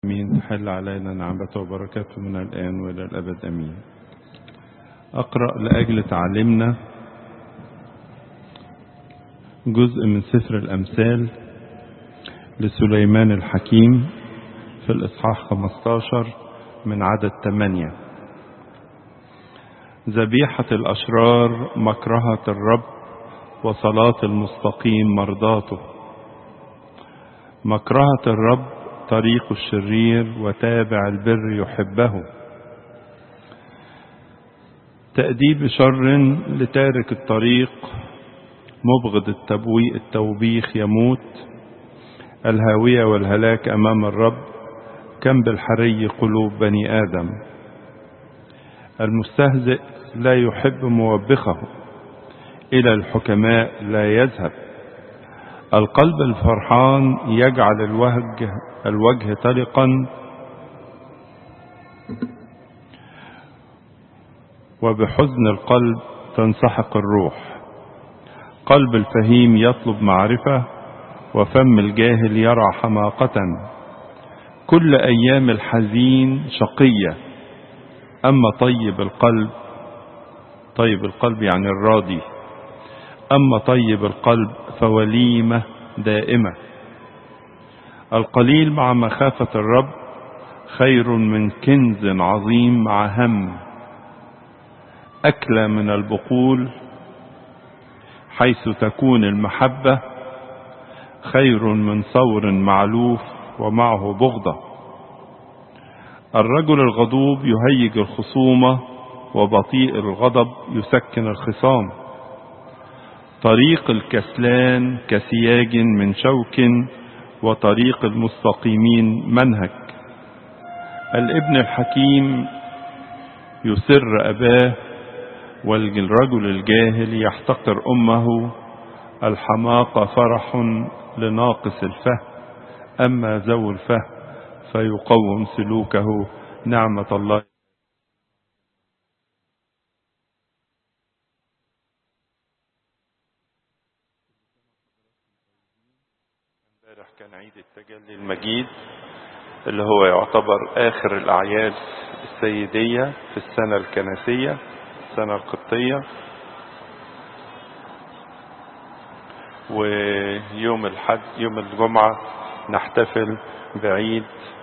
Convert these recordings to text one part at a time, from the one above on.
امين تحل علينا نعمته وبركاته من الان والى الابد امين اقرا لاجل تعليمنا جزء من سفر الامثال لسليمان الحكيم في الاصحاح 15 من عدد 8 ذبيحه الاشرار مكرهه الرب وصلاه المستقيم مرضاته مكرهه الرب طريق الشرير وتابع البر يحبه تأديب شر لتارك الطريق مبغض التبويء التوبيخ يموت الهاوية والهلاك أمام الرب كم بالحري قلوب بني آدم المستهزئ لا يحب موبخه إلى الحكماء لا يذهب القلب الفرحان يجعل الوجه الوجه طلقا وبحزن القلب تنسحق الروح قلب الفهيم يطلب معرفة وفم الجاهل يرى حماقة كل أيام الحزين شقية أما طيب القلب طيب القلب يعني الراضي أما طيب القلب فوليمة دائمة القليل مع مخافة الرب خير من كنز عظيم مع هم أكلى من البقول حيث تكون المحبة خير من ثور معلوف ومعه بغضة الرجل الغضوب يهيج الخصومة وبطيء الغضب يسكن الخصام طريق الكسلان كسياج من شوك وطريق المستقيمين منهج الابن الحكيم يسر أباه والرجل الجاهل يحتقر أمه الحماقة فرح لناقص الفهم أما ذو الفهم فيقوم سلوكه نعمة الله امبارح كان عيد التجلي المجيد اللي هو يعتبر آخر الأعياد السيدية في السنة الكنسية السنة القبطية ويوم الحد يوم الجمعة نحتفل بعيد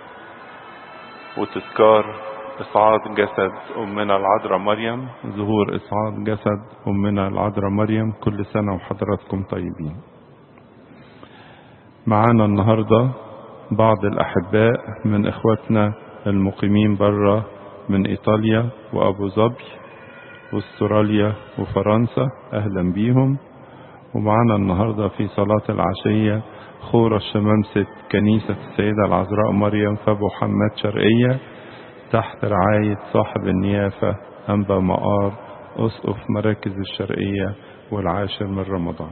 وتذكار إصعاد جسد أمنا العذراء مريم ظهور إصعاد جسد أمنا العذراء مريم كل سنة وحضراتكم طيبين معانا النهاردة بعض الأحباء من إخواتنا المقيمين برا من إيطاليا وأبو ظبي واستراليا وفرنسا أهلا بيهم ومعانا النهاردة في صلاة العشية خورة الشمامسة كنيسة السيدة العذراء مريم في أبو حماد شرقية تحت رعاية صاحب النيافة أنبا مقار أسقف مراكز الشرقية والعاشر من رمضان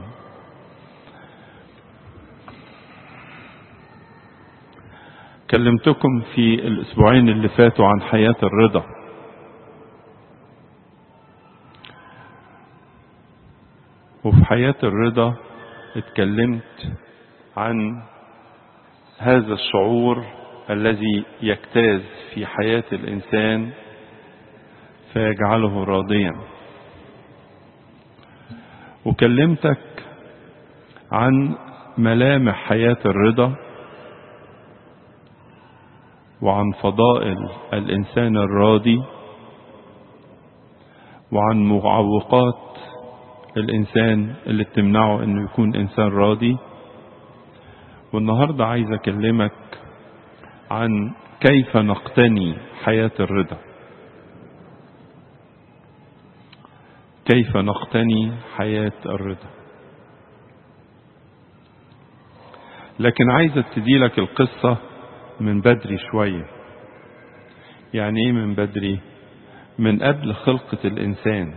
كلمتكم في الأسبوعين اللي فاتوا عن حياة الرضا وفي حياة الرضا اتكلمت عن هذا الشعور الذي يجتاز في حياة الإنسان فيجعله راضيا وكلمتك عن ملامح حياة الرضا وعن فضائل الإنسان الراضي وعن معوقات الإنسان اللي بتمنعه إنه يكون إنسان راضي والنهاردة عايز أكلمك عن كيف نقتني حياة الرضا كيف نقتني حياة الرضا لكن عايز ابتدي لك القصة من بدري شوية يعني ايه من بدري من قبل خلقة الإنسان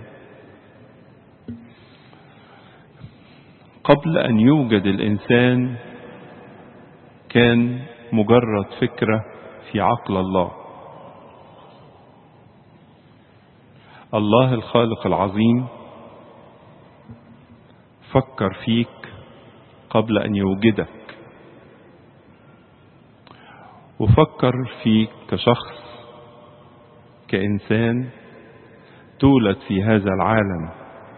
قبل أن يوجد الإنسان كان مجرد فكرة في عقل الله الله الخالق العظيم فكر فيك قبل أن يوجدك وفكر فيك كشخص كإنسان تولد في هذا العالم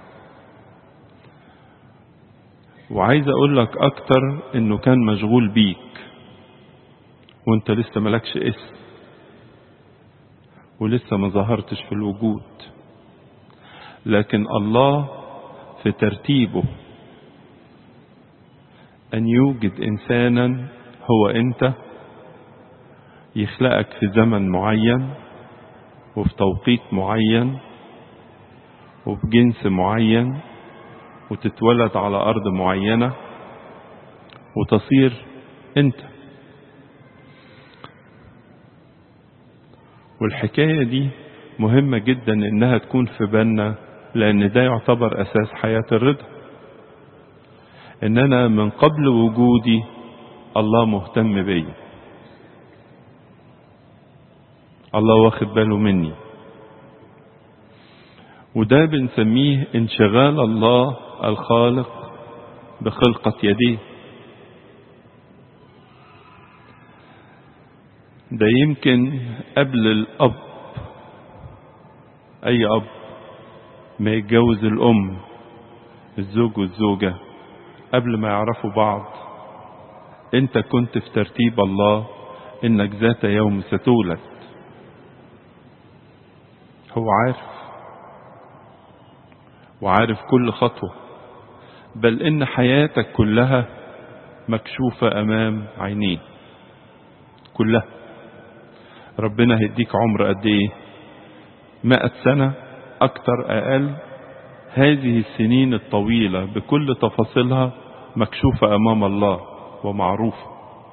وعايز اقول لك اكتر انه كان مشغول بيك وانت لسه ملكش اسم ولسه ما ظهرتش في الوجود لكن الله في ترتيبه ان يوجد انسانا هو انت يخلقك في زمن معين وفي توقيت معين وفي جنس معين وتتولد على أرض معينة وتصير أنت والحكاية دي مهمة جدا إنها تكون في بالنا لأن ده يعتبر أساس حياة الرضا إن أنا من قبل وجودي الله مهتم بيا الله واخد باله مني وده بنسميه انشغال الله الخالق بخلقة يديه ده يمكن قبل الأب أي أب ما يتجوز الأم الزوج والزوجة قبل ما يعرفوا بعض انت كنت في ترتيب الله انك ذات يوم ستولد هو عارف وعارف كل خطوة بل ان حياتك كلها مكشوفة امام عينيه كلها ربنا هيديك عمر قد ايه مائة سنة اكتر اقل هذه السنين الطويلة بكل تفاصيلها مكشوفة امام الله ومعروفة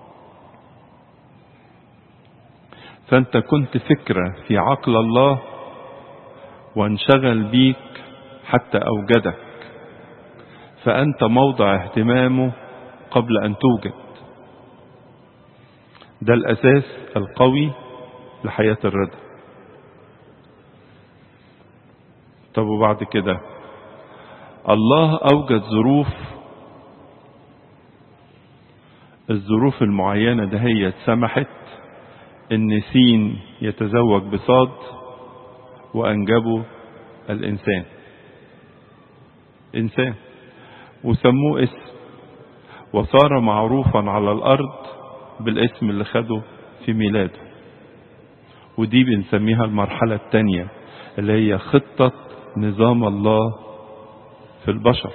فانت كنت فكرة في عقل الله وانشغل بيك حتى اوجدك فانت موضع اهتمامه قبل ان توجد ده الاساس القوي لحياة الرضا طب وبعد كده الله اوجد ظروف الظروف المعينة ده هي سمحت ان سين يتزوج بصاد وانجبه الانسان انسان وسموه اسم وصار معروفا على الارض بالاسم اللي خده في ميلاده ودي بنسميها المرحلة التانية اللي هي خطة نظام الله في البشر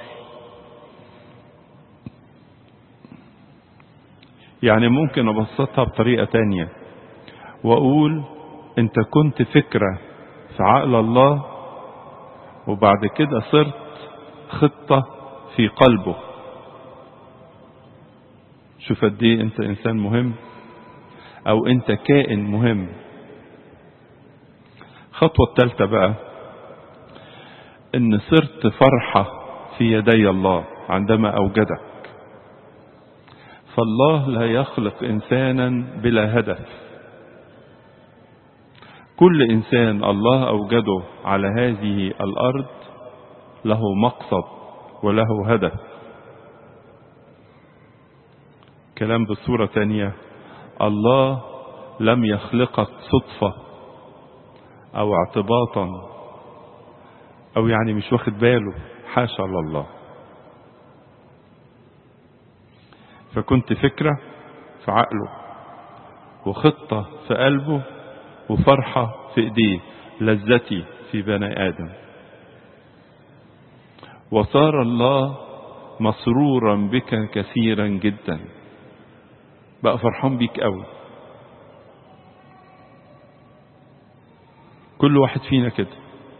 يعني ممكن ابسطها بطريقة تانية واقول انت كنت فكرة في عقل الله وبعد كده صرت خطة في قلبه شوف قد ايه انت انسان مهم او انت كائن مهم الخطوة الثالثة بقى ان صرت فرحة في يدي الله عندما اوجدك فالله لا يخلق انسانا بلا هدف كل انسان الله اوجده على هذه الارض له مقصد وله هدف كلام بصورة تانية الله لم يخلقك صدفة او اعتباطا او يعني مش واخد باله حاشا لله فكنت فكرة في عقله وخطة في قلبه وفرحة في ايديه لذتي في بني ادم وصار الله مسرورا بك كثيرا جدا بقى فرحان بيك قوي كل واحد فينا كده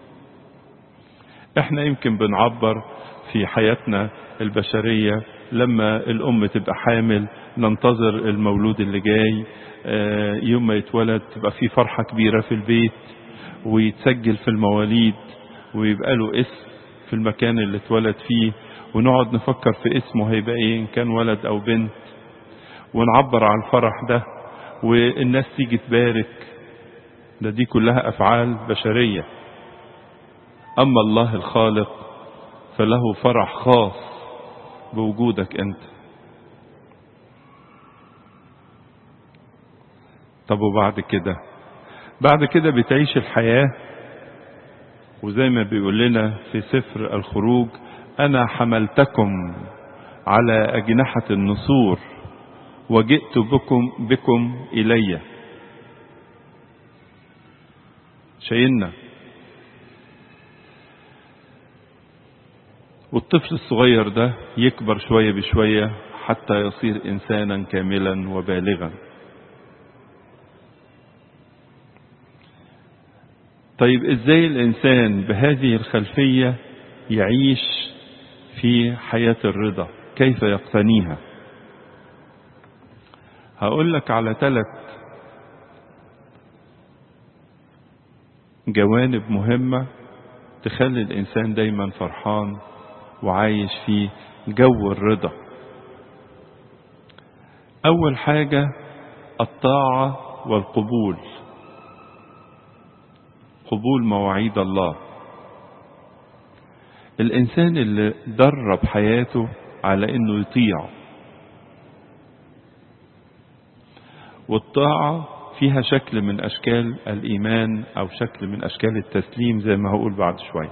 احنا يمكن بنعبر في حياتنا البشرية لما الام تبقى حامل ننتظر المولود اللي جاي يوم ما يتولد تبقى في فرحة كبيرة في البيت ويتسجل في المواليد ويبقى له اسم في المكان اللي اتولد فيه ونقعد نفكر في اسمه هيبقى ايه ان كان ولد او بنت ونعبر عن الفرح ده والناس تيجي تبارك ده دي كلها افعال بشرية اما الله الخالق فله فرح خاص بوجودك انت طب وبعد كده بعد كده بتعيش الحياة وزي ما بيقول لنا في سفر الخروج أنا حملتكم على أجنحة النسور وجئت بكم بكم إلي شايلنا والطفل الصغير ده يكبر شوية بشوية حتى يصير إنسانا كاملا وبالغا طيب إزاي الإنسان بهذه الخلفية يعيش في حياة الرضا كيف يقتنيها هقول لك على ثلاث جوانب مهمة تخلي الإنسان دايما فرحان وعايش في جو الرضا أول حاجة الطاعة والقبول قبول مواعيد الله الإنسان اللي درب حياته على إنه يطيع والطاعة فيها شكل من أشكال الإيمان أو شكل من أشكال التسليم زي ما هقول بعد شوية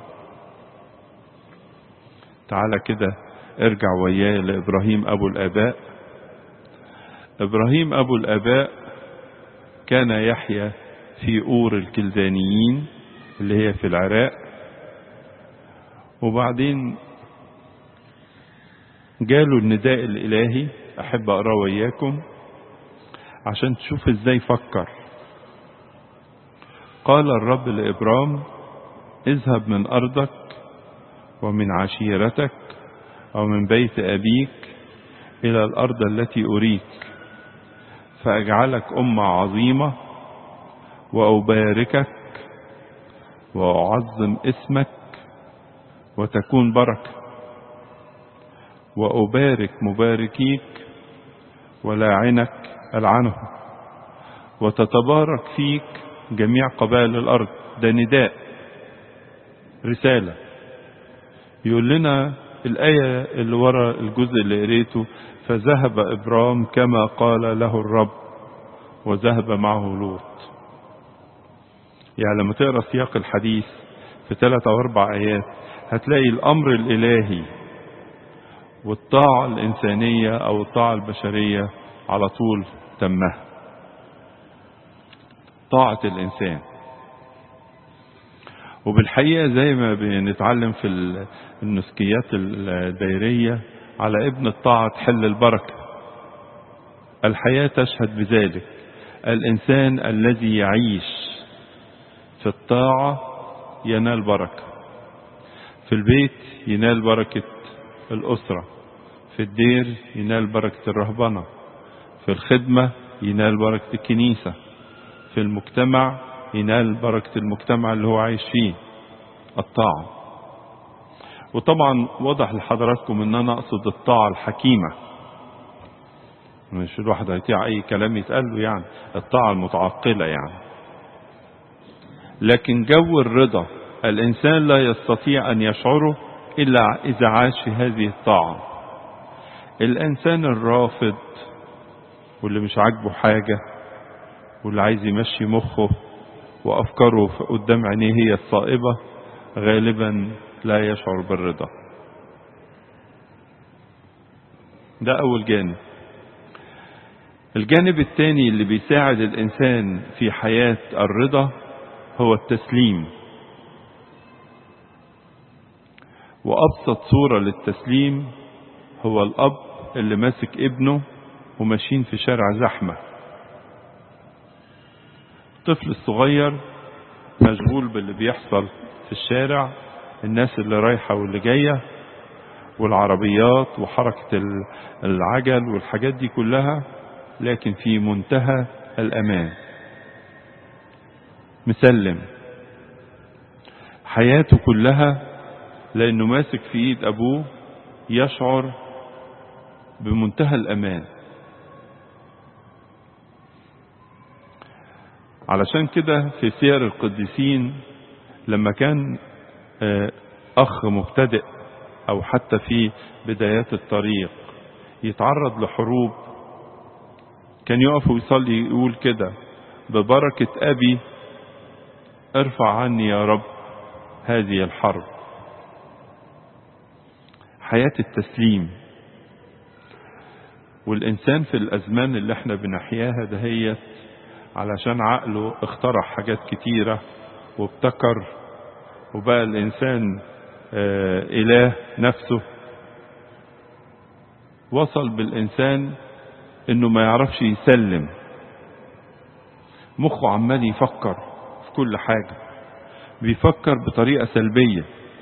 تعالى كده ارجع وياه لإبراهيم أبو الآباء إبراهيم أبو الآباء كان يحيا في أور الكلدانيين اللي هي في العراق وبعدين جاله النداء الإلهي أحب أقرأ وياكم عشان تشوف ازاي فكر قال الرب لإبرام اذهب من أرضك ومن عشيرتك ومن بيت أبيك إلى الأرض التي أريك فأجعلك أمة عظيمة وأباركك وأعظم اسمك وتكون بركة وأبارك مباركيك ولاعنك ألعنهم وتتبارك فيك جميع قبائل الأرض ده نداء رسالة يقول لنا الآية اللي ورا الجزء اللي قريته فذهب إبرام كما قال له الرب وذهب معه لوط يعني لما تقرا سياق الحديث في ثلاث أو أربع آيات هتلاقي الأمر الإلهي والطاعة الإنسانية أو الطاعة البشرية على طول تمها طاعة الإنسان وبالحقيقة زي ما بنتعلم في النسكيات الدائرية على ابن الطاعة تحل البركة الحياة تشهد بذلك الإنسان الذي يعيش في الطاعة ينال بركة في البيت ينال بركة الأسرة في الدير ينال بركة الرهبنة في الخدمة ينال بركة الكنيسة في المجتمع ينال بركة المجتمع اللي هو عايش فيه الطاعة وطبعا واضح لحضراتكم ان انا اقصد الطاعة الحكيمة مش الواحد هيطيع اي كلام يتقال له يعني الطاعة المتعقلة يعني لكن جو الرضا الانسان لا يستطيع ان يشعره الا اذا عاش في هذه الطاعة الانسان الرافض واللي مش عاجبه حاجة واللي عايز يمشي مخه وافكاره قدام عينيه هي الصائبة غالبا لا يشعر بالرضا ده اول جانب الجانب الثاني اللي بيساعد الانسان في حياة الرضا هو التسليم وابسط صورة للتسليم هو الاب اللي ماسك ابنه وماشيين في شارع زحمة الطفل الصغير مشغول باللي بيحصل في الشارع الناس اللي رايحة واللي جاية والعربيات وحركة العجل والحاجات دي كلها لكن في منتهى الأمان مسلم حياته كلها لأنه ماسك في إيد أبوه يشعر بمنتهى الأمان علشان كده في سير القديسين لما كان أخ مبتدئ أو حتى في بدايات الطريق يتعرض لحروب كان يقف ويصلي يقول كده ببركة أبي ارفع عني يا رب هذه الحرب حياة التسليم والإنسان في الأزمان اللي احنا بنحياها دهيت علشان عقله اخترع حاجات كتيرة وابتكر وبقى الإنسان آه إله نفسه وصل بالإنسان إنه ما يعرفش يسلم مخه عمال يفكر في كل حاجة بيفكر بطريقة سلبية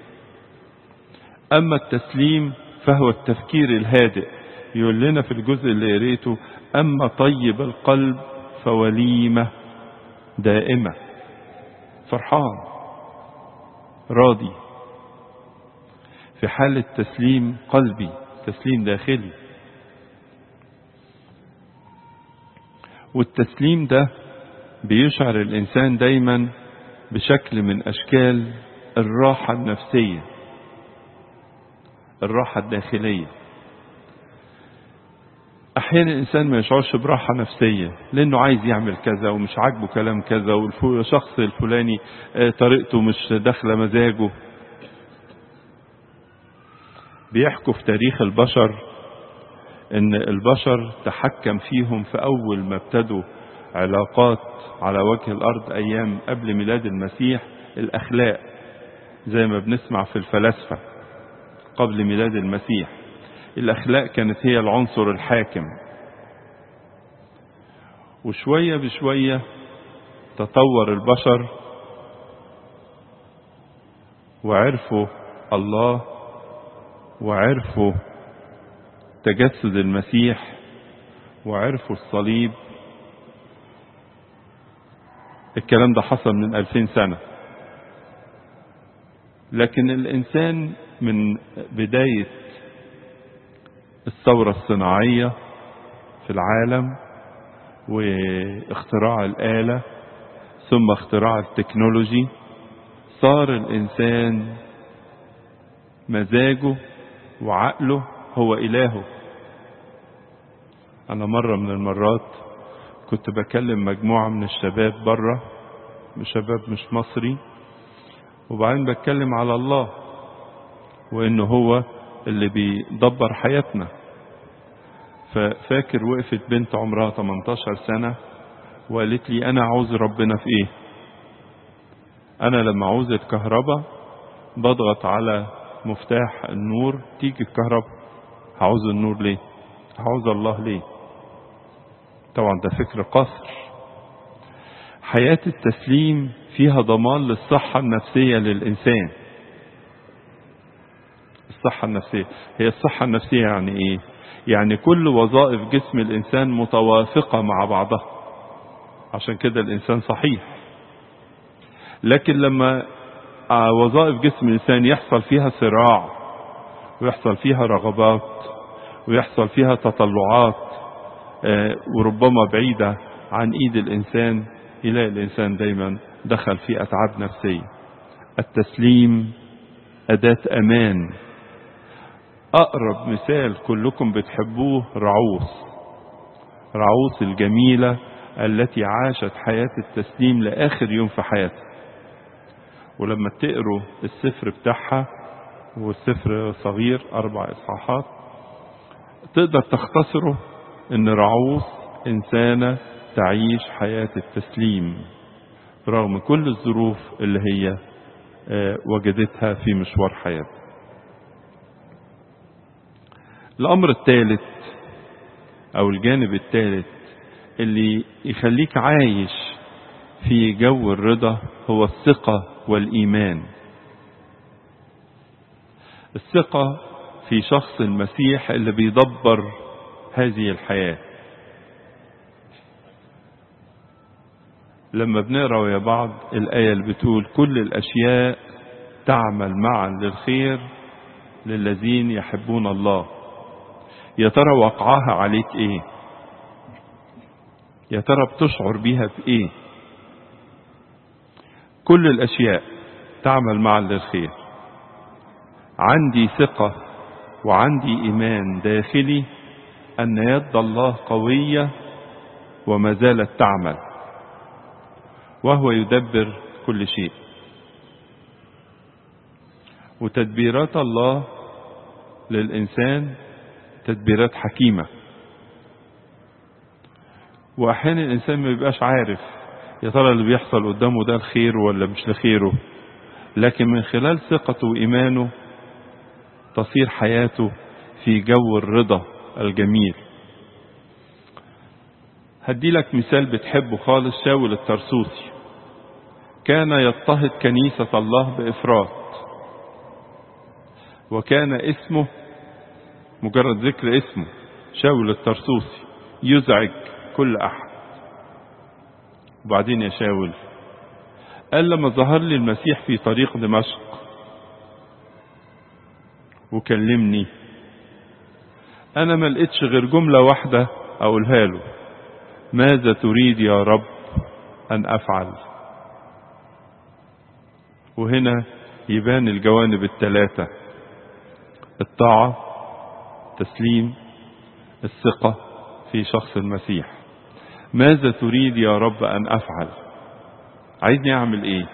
أما التسليم فهو التفكير الهادئ يقول لنا في الجزء اللي قريته أما طيب القلب فوليمة دائمة فرحان راضي في حالة تسليم قلبي تسليم داخلي والتسليم ده بيشعر الإنسان دايما بشكل من أشكال الراحة النفسية الراحة الداخلية أحيانا الإنسان ما يشعرش براحة نفسية لأنه عايز يعمل كذا ومش عاجبه كلام كذا والشخص الفلاني طريقته مش داخلة مزاجه بيحكوا في تاريخ البشر ان البشر تحكم فيهم في اول ما ابتدوا علاقات على وجه الارض ايام قبل ميلاد المسيح الاخلاق زي ما بنسمع في الفلاسفة قبل ميلاد المسيح الاخلاق كانت هي العنصر الحاكم وشوية بشوية تطور البشر وعرفوا الله وعرفوا تجسد المسيح وعرفوا الصليب الكلام ده حصل من ألفين سنة لكن الإنسان من بداية الثورة الصناعية في العالم واختراع الآلة ثم اختراع التكنولوجي صار الإنسان مزاجه وعقله هو إلهه أنا مرة من المرات كنت بكلم مجموعة من الشباب بره شباب مش مصري وبعدين بتكلم على الله وإنه هو اللي بيدبر حياتنا ففاكر وقفت بنت عمرها 18 سنة وقالت لي أنا عاوز ربنا في إيه أنا لما عاوز الكهرباء بضغط على مفتاح النور تيجي الكهرباء هعوز النور ليه هعوز الله ليه طبعا ده فكر قصر حياة التسليم فيها ضمان للصحة النفسية للإنسان الصحة النفسية هي الصحة النفسية يعني إيه يعني كل وظائف جسم الإنسان متوافقة مع بعضها عشان كده الإنسان صحيح لكن لما وظائف جسم الإنسان يحصل فيها صراع ويحصل فيها رغبات ويحصل فيها تطلعات وربما بعيدة عن إيد الإنسان يلاقي الإنسان دايما دخل في أتعاب نفسية التسليم أداة أمان أقرب مثال كلكم بتحبوه رعوس رعوس الجميلة التي عاشت حياة التسليم لآخر يوم في حياتها ولما تقروا السفر بتاعها والسفر صغير أربع إصحاحات تقدر تختصره إن رعوس إنسانة تعيش حياة التسليم رغم كل الظروف اللي هي وجدتها في مشوار حياتها الأمر الثالث أو الجانب الثالث اللي يخليك عايش في جو الرضا هو الثقة والإيمان الثقة في شخص المسيح اللي بيدبر هذه الحياة لما بنقرا ويا بعض الآية اللي بتقول كل الأشياء تعمل معا للخير للذين يحبون الله يا ترى وقعها عليك ايه يا ترى بتشعر بيها بإيه كل الأشياء تعمل معا للخير عندي ثقة وعندي إيمان داخلي أن يد الله قوية وما زالت تعمل وهو يدبر كل شيء وتدبيرات الله للإنسان تدبيرات حكيمة وأحيانا الإنسان ما بيبقاش عارف يا ترى اللي بيحصل قدامه ده الخير ولا مش لخيره لكن من خلال ثقته وإيمانه تصير حياته في جو الرضا الجميل هدي لك مثال بتحبه خالص شاول الترسوسي كان يضطهد كنيسة الله بإفراط وكان اسمه مجرد ذكر اسمه شاول الترسوسي يزعج كل أحد وبعدين يا شاول قال لما ظهر لي المسيح في طريق دمشق وكلمني انا ما لقيتش غير جملة واحدة اقولها له ماذا تريد يا رب ان افعل وهنا يبان الجوانب الثلاثة الطاعة تسليم الثقة في شخص المسيح ماذا تريد يا رب ان افعل عايزني اعمل ايه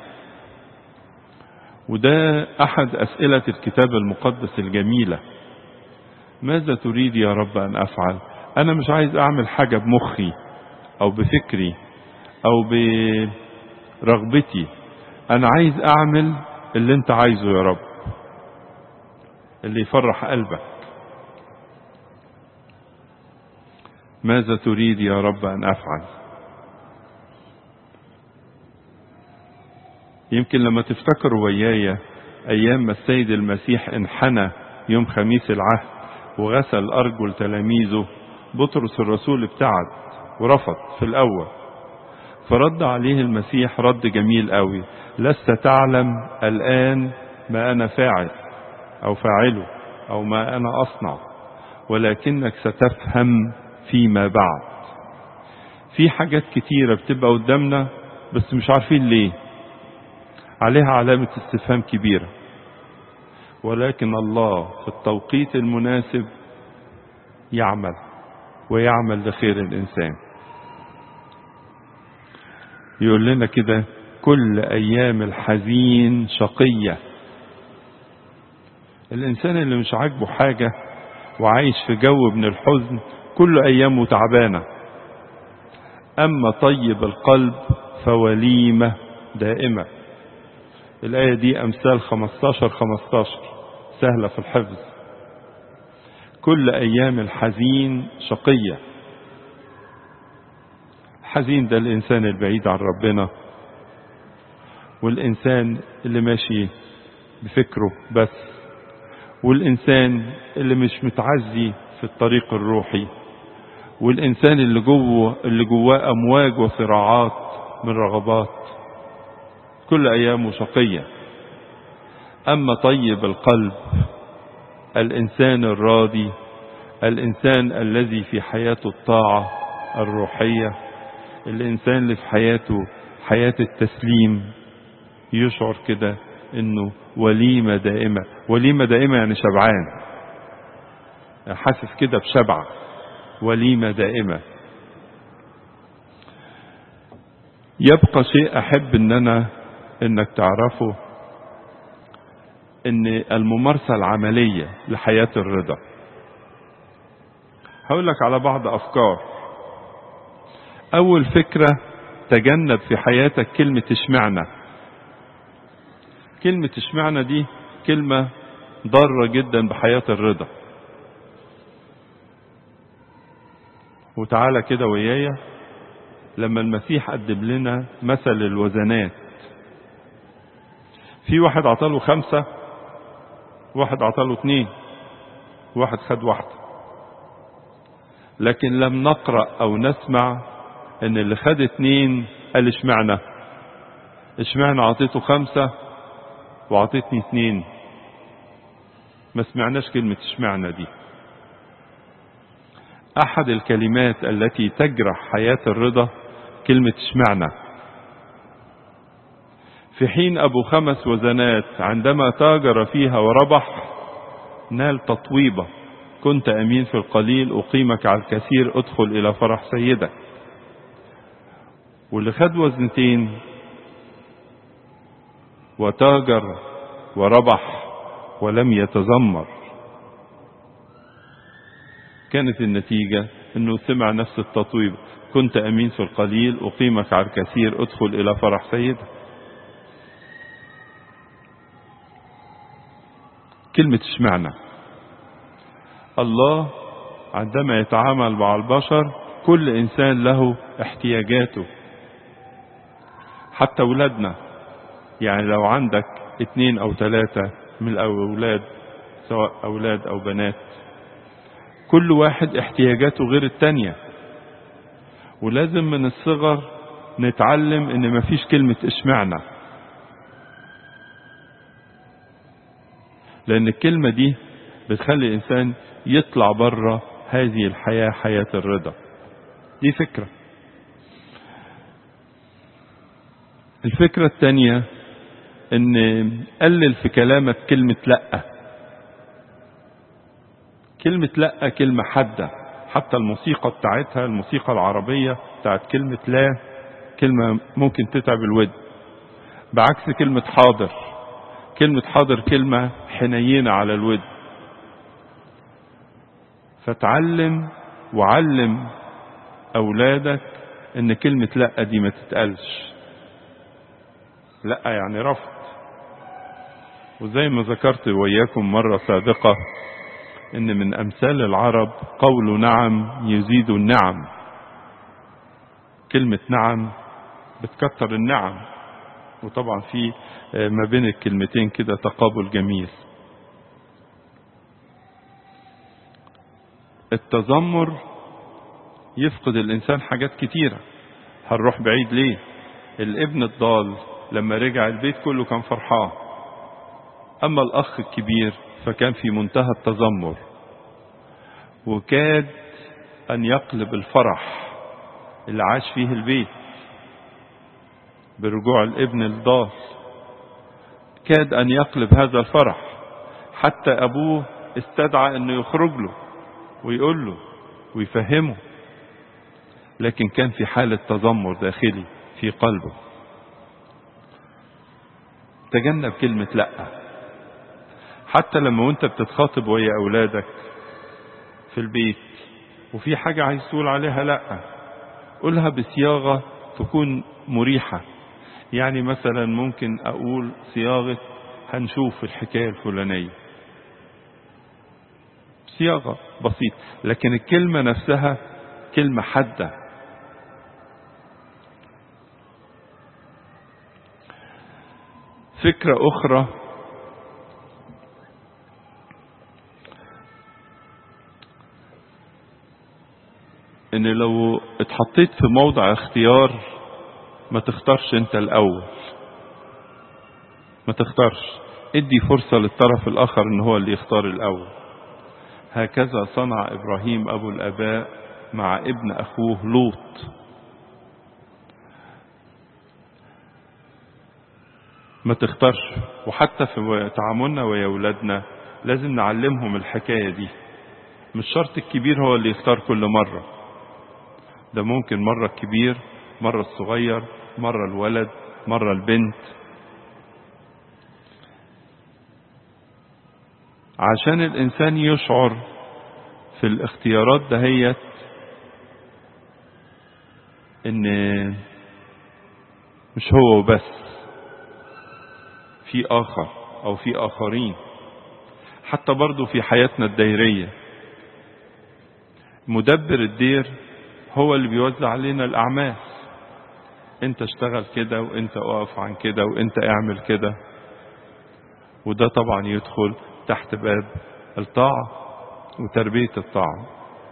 وده احد اسئلة الكتاب المقدس الجميلة ماذا تريد يا رب ان افعل انا مش عايز اعمل حاجة بمخي او بفكري او برغبتي انا عايز اعمل اللي انت عايزه يا رب اللي يفرح قلبك ماذا تريد يا رب ان افعل يمكن لما تفتكروا ويايا ايام ما السيد المسيح انحنى يوم خميس العهد وغسل ارجل تلاميذه بطرس الرسول ابتعد ورفض في الاول فرد عليه المسيح رد جميل قوي لست تعلم الان ما انا فاعل او فاعله او ما انا اصنع ولكنك ستفهم فيما بعد في حاجات كتيرة بتبقى قدامنا بس مش عارفين ليه عليها علامة استفهام كبيرة ولكن الله في التوقيت المناسب يعمل ويعمل لخير الإنسان يقول لنا كده كل أيام الحزين شقية الإنسان اللي مش عاجبه حاجة وعايش في جو من الحزن كل أيامه تعبانة أما طيب القلب فوليمة دائمة الآية دي أمثال 15 15 سهلة في الحفظ كل أيام الحزين شقية حزين ده الإنسان البعيد عن ربنا والإنسان اللي ماشي بفكره بس والإنسان اللي مش متعزي في الطريق الروحي والإنسان اللي جوه اللي جواه أمواج وصراعات من رغبات كل أيامه شقية أما طيب القلب الإنسان الراضي الإنسان الذي في حياته الطاعة الروحية الإنسان اللي في حياته حياة التسليم يشعر كده إنه وليمة دائمة وليمة دائمة يعني شبعان حاسس كده بشبع وليمة دائمة يبقى شيء أحب إن أنا إنك تعرفه إن الممارسة العملية لحياة الرضا هقول لك على بعض أفكار أول فكرة تجنب في حياتك كلمة اشمعنى كلمة اشمعنى دي كلمة ضارة جدا بحياة الرضا وتعالى كده ويايا لما المسيح قدم لنا مثل الوزنات في واحد عطاله خمسة واحد عطاله اتنين واحد خد واحدة لكن لم نقرأ أو نسمع ان اللي خد اتنين قال اشمعنى اشمعنى عطيته خمسة وعطيتني اتنين ما سمعناش كلمة اشمعنى دي احد الكلمات التي تجرح حياة الرضا كلمة اشمعنى في حين ابو خمس وزنات عندما تاجر فيها وربح نال تطويبة كنت امين في القليل اقيمك على الكثير ادخل الى فرح سيدك واللي خد وزنتين وتاجر وربح ولم يتذمر كانت النتيجة انه سمع نفس التطويب كنت امين في القليل اقيمك على الكثير ادخل الى فرح سيدك كلمة اشمعنى الله عندما يتعامل مع البشر كل انسان له احتياجاته حتى ولادنا يعني لو عندك اتنين او تلاتة من الاولاد سواء اولاد او بنات كل واحد احتياجاته غير التانية ولازم من الصغر نتعلم ان مفيش كلمة اشمعنى لان الكلمة دي بتخلي الانسان يطلع بره هذه الحياة حياة الرضا دي فكرة الفكرة التانية ان قلل في كلامك كلمة لأ كلمة لأ كلمة حادة حتى الموسيقى بتاعتها الموسيقى العربية بتاعت كلمة لا كلمة ممكن تتعب الود بعكس كلمة حاضر كلمة حاضر كلمة حنينة على الود فتعلم وعلم أولادك إن كلمة لأ دي ما تتقالش لأ يعني رفض وزي ما ذكرت وياكم مرة سابقة إن من أمثال العرب قول نعم يزيد النعم كلمة نعم بتكتر النعم وطبعا في ما بين الكلمتين كده تقابل جميل التذمر يفقد الإنسان حاجات كتيرة هنروح بعيد ليه الابن الضال لما رجع البيت كله كان فرحان أما الأخ الكبير فكان في منتهى التذمر وكاد أن يقلب الفرح اللي عاش فيه البيت برجوع الابن الضال كاد أن يقلب هذا الفرح حتى أبوه استدعى أنه يخرج له ويقول له ويفهمه لكن كان في حالة تذمر داخلي في قلبه تجنب كلمة لأ حتى لما وانت بتتخاطب ويا أولادك في البيت وفي حاجة عايز تقول عليها لأ قولها بصياغة تكون مريحة يعني مثلا ممكن أقول صياغة هنشوف الحكاية الفلانية صياغة بسيطة لكن الكلمة نفسها كلمة حادة فكرة أخرى ان لو اتحطيت في موضع اختيار ما تختارش انت الاول ما تختارش ادي فرصة للطرف الاخر ان هو اللي يختار الاول هكذا صنع ابراهيم ابو الاباء مع ابن اخوه لوط ما تختارش وحتى في تعاملنا ويا اولادنا لازم نعلمهم الحكاية دي مش شرط الكبير هو اللي يختار كل مرة ده ممكن مرة الكبير مرة الصغير مرة الولد مرة البنت عشان الإنسان يشعر في الاختيارات دهيت إن مش هو بس في آخر أو في آخرين حتى برضو في حياتنا الدايرية مدبر الدير هو اللي بيوزع علينا الأعمال انت اشتغل كده وانت اقف عن كده وانت اعمل كده وده طبعا يدخل تحت باب الطاعة وتربية الطاعة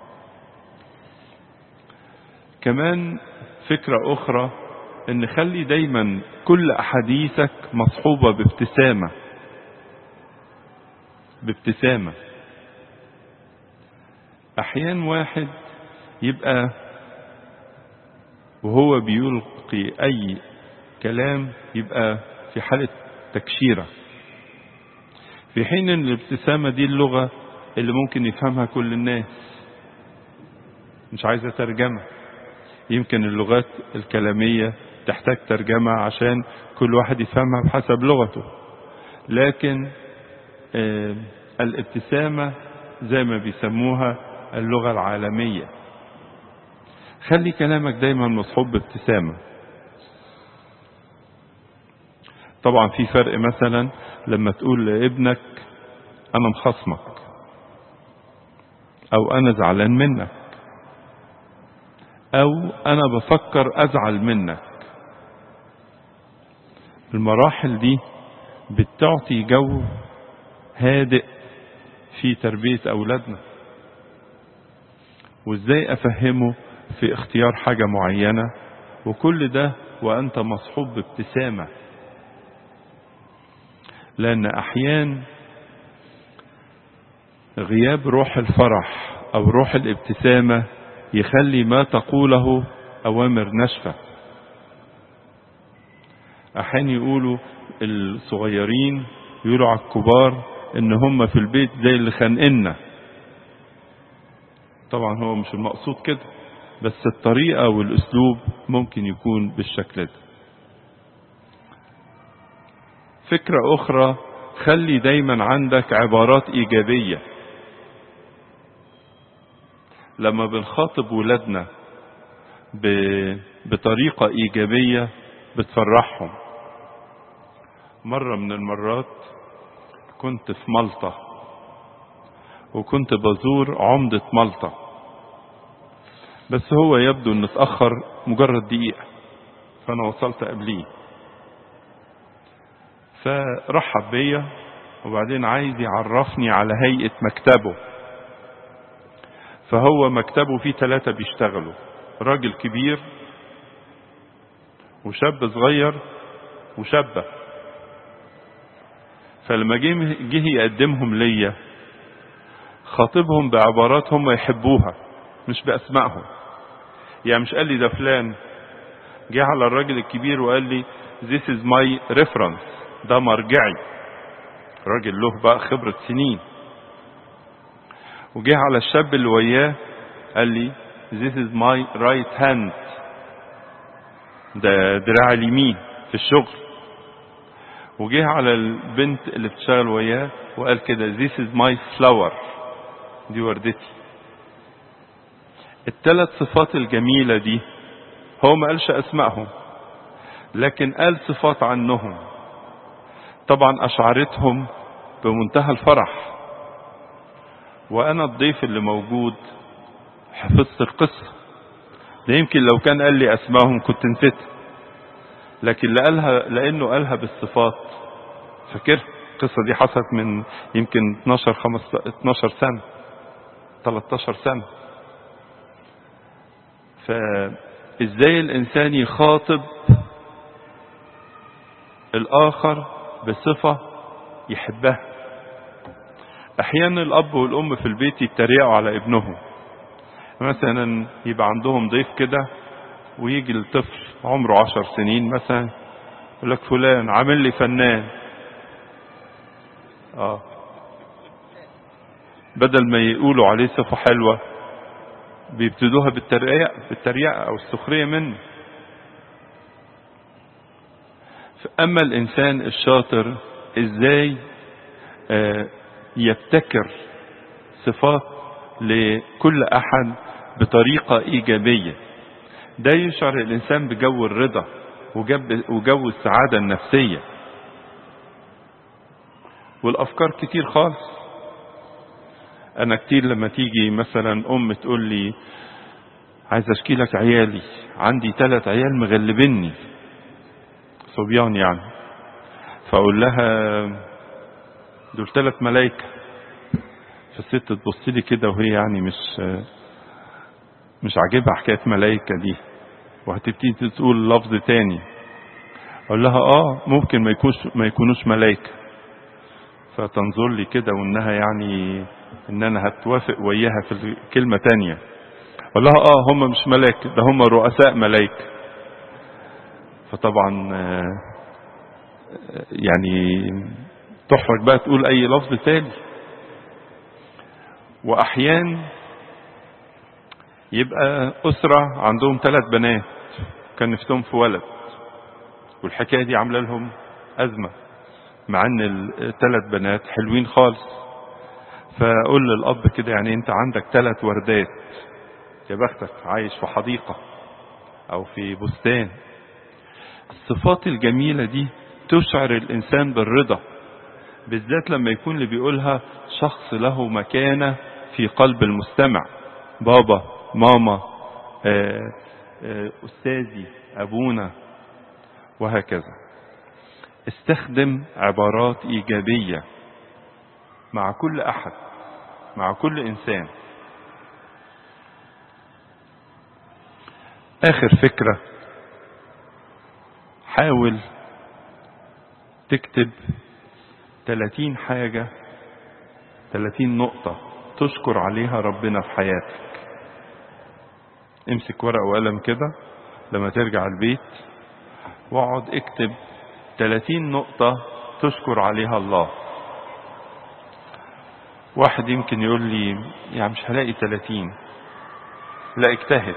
كمان فكرة أخرى إن خلي دايما كل أحاديثك مصحوبة بابتسامة بابتسامة أحيان واحد يبقى وهو بيلقي أي كلام يبقى في حالة تكشيرة في حين ان الابتسامة دي اللغة اللي ممكن يفهمها كل الناس مش عايزة ترجمة يمكن اللغات الكلامية تحتاج ترجمة عشان كل واحد يفهمها بحسب لغته لكن آه الابتسامة زي ما بيسموها اللغة العالمية خلي كلامك دايما مصحوب بابتسامة طبعا في فرق مثلا لما تقول لابنك انا مخصمك او انا زعلان منك او انا بفكر ازعل منك المراحل دي بتعطي جو هادئ في تربية اولادنا وازاي افهمه في اختيار حاجة معينة وكل ده وانت مصحوب بابتسامة لان احيان غياب روح الفرح او روح الابتسامة يخلي ما تقوله اوامر ناشفة احيان يقولوا الصغيرين يقولوا على الكبار ان هم في البيت زي اللي خانقنا طبعا هو مش المقصود كده بس الطريقة والاسلوب ممكن يكون بالشكل ده فكرة اخرى خلي دايما عندك عبارات ايجابية لما بنخاطب ولادنا بطريقة ايجابية بتفرحهم مرة من المرات كنت في مالطا وكنت بزور عمدة مالطا بس هو يبدو ان اتأخر مجرد دقيقة فانا وصلت قبليه فرحب بيا وبعدين عايز يعرفني على هيئة مكتبه فهو مكتبه فيه ثلاثة بيشتغلوا راجل كبير وشاب صغير وشابة فلما جه يقدمهم ليا خاطبهم بعبارات هم يحبوها مش بأسمائهم يعني مش قال لي ده فلان جه على الراجل الكبير وقال لي this is my reference ده مرجعي راجل له بقى خبرة سنين وجه على الشاب اللي وياه قال لي this is my right hand ده دراع اليمين في الشغل وجه على البنت اللي بتشتغل وياه وقال كده this is my flower دي وردتي الثلاث صفات الجميلة دي هو ما قالش اسمائهم لكن قال صفات عنهم طبعا اشعرتهم بمنتهى الفرح وانا الضيف اللي موجود حفظت القصة ده يمكن لو كان قال لي اسمائهم كنت نسيتها لكن اللي قالها لانه قالها بالصفات فاكر القصة دي حصلت من يمكن 12 15 12 سنة 13 سنة فازاي الانسان يخاطب الاخر بصفة يحبها احيانا الاب والام في البيت يتريقوا على ابنهم مثلا يبقى عندهم ضيف كده ويجي الطفل عمره عشر سنين مثلا يقول لك فلان عامل لي فنان اه بدل ما يقولوا عليه صفة حلوة بيبتدوها بالتريقة بالتريقة او السخرية منه اما الانسان الشاطر ازاي آه يبتكر صفات لكل احد بطريقة ايجابية ده يشعر الانسان بجو الرضا وجو السعادة النفسية والافكار كتير خالص انا كتير لما تيجي مثلا ام تقول لي عايز اشكي لك عيالي عندي ثلاث عيال مغلبني صبيان يعني فاقول لها دول ثلاث ملايكة فالست تبص لي كده وهي يعني مش مش عاجبها حكاية ملايكة دي وهتبتدي تقول لفظ تاني اقول لها اه ممكن ما يكونش ما يكونوش ملايكة فتنظر لي كده وانها يعني ان انا هتوافق وياها في كلمة تانية اقول لها اه هم مش ملايكة ده هم رؤساء ملايكة فطبعا يعني تحرج بقى تقول اي لفظ تاني واحيان يبقى اسرة عندهم ثلاث بنات كان نفسهم في ولد والحكاية دي عاملة لهم أزمة مع ان الثلاث بنات حلوين خالص فقول للأب كده يعني انت عندك ثلاث وردات يا بختك عايش في حديقة او في بستان الصفات الجميلة دي تشعر الإنسان بالرضا بالذات لما يكون اللي بيقولها شخص له مكانة في قلب المستمع بابا ماما آه، آه، أستاذي أبونا وهكذا استخدم عبارات إيجابية مع كل أحد مع كل إنسان آخر فكرة حاول تكتب 30 حاجة 30 نقطة تشكر عليها ربنا في حياتك امسك ورقة وقلم كده لما ترجع البيت واقعد اكتب 30 نقطة تشكر عليها الله واحد يمكن يقول لي يعني مش هلاقي 30 لا اجتهد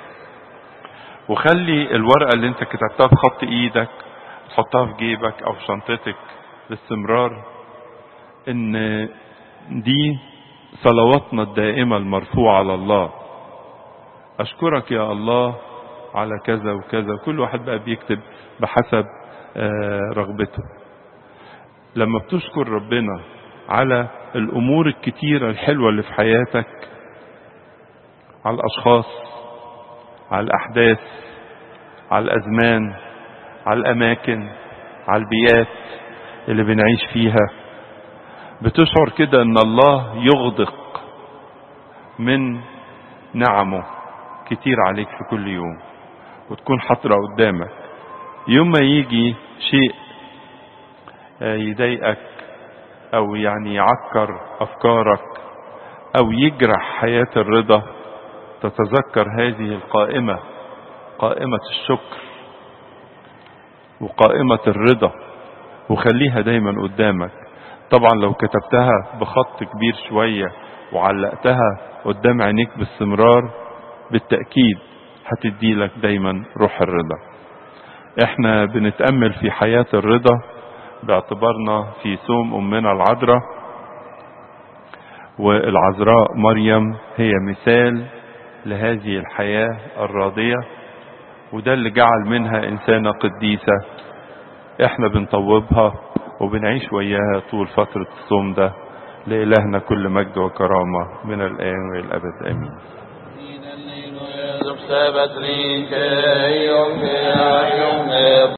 وخلي الورقة اللي انت كتبتها في خط ايدك تحطها في جيبك او في شنطتك باستمرار ان دي صلواتنا الدائمة المرفوعة على الله اشكرك يا الله على كذا وكذا كل واحد بقى بيكتب بحسب رغبته لما بتشكر ربنا على الامور الكتيرة الحلوة اللي في حياتك على الاشخاص على الاحداث على الازمان على الاماكن على البيئات اللي بنعيش فيها بتشعر كده ان الله يغدق من نعمه كتير عليك في كل يوم وتكون حاضرة قدامك يوم ما يجي شيء يضايقك او يعني يعكر افكارك او يجرح حياة الرضا تتذكر هذه القائمة قائمة الشكر وقائمة الرضا وخليها دايما قدامك طبعا لو كتبتها بخط كبير شوية وعلقتها قدام عينيك باستمرار بالتأكيد هتدي لك دايما روح الرضا احنا بنتأمل في حياة الرضا باعتبارنا في سوم أمنا العذراء والعذراء مريم هي مثال لهذه الحياة الراضية وده اللي جعل منها إنسانة قديسة احنا بنطوبها وبنعيش وياها طول فترة الصوم ده لإلهنا كل مجد وكرامة من الآن والأبد آمين Subsebatri, que yo me